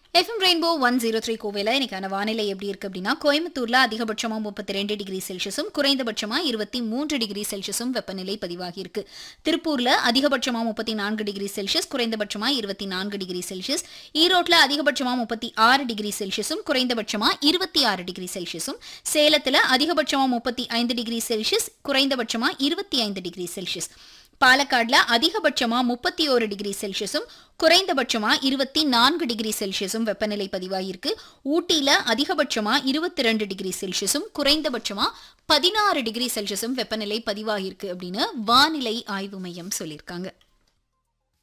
FM rainbow one zero three கோவையில் இன்னைக்கான வானிலை எப்படி இருக்கு அப்படின்னா கோயம்புத்தூர்ல அதிகபட்சமா முப்பத்தி ரெண்டு டிகிரி செல்சியஸும் குறைந்தபட்சமா இருபத்தி மூன்று டிகிரி செல்சியஸும் வெப்பநிலை பதிவாகி இருக்கு திருப்பூர்ல அதிகபட்சமா முப்பத்தி நான்கு டிகிரி செல்சியஸ் குறைந்தபட்சமா இருபத்தி நான்கு டிகிரி செல்சியஸ் ஈரோட்ல அதிகபட்சமா முப்பத்தி ஆறு டிகிரி செல்சியஸும் குறைந்தபட்சமா இருபத்தி ஆறு டிகிரி செல்சியஸும் சேலத்துல அதிகபட்சமா முப்பத்தி ஐந்து டிகிரி செல்சியஸ் குறைந்தபட்சமா இருபத்தி ஐந்து டிகிரி செல்சியஸ் பாலக்காடுல அதிகபட்சமா முப்பத்தி ஓரு டிகிரி செல்சியஸும் குறைந்தபட்சமா இருபத்தி நான்கு டிகிரி செல்சியஸும் வெப்பநிலை பதிவாகியிருக்கு ஊட்டியில அதிகபட்சமா இருபத்தி ரெண்டு டிகிரி செல்சியஸும் குறைந்தபட்சமா பதினாறு டிகிரி செல்சியஸும் வெப்பநிலை பதிவாகியிருக்கு அப்படின்னு வானிலை ஆய்வு மையம் சொல்லியிருக்காங்க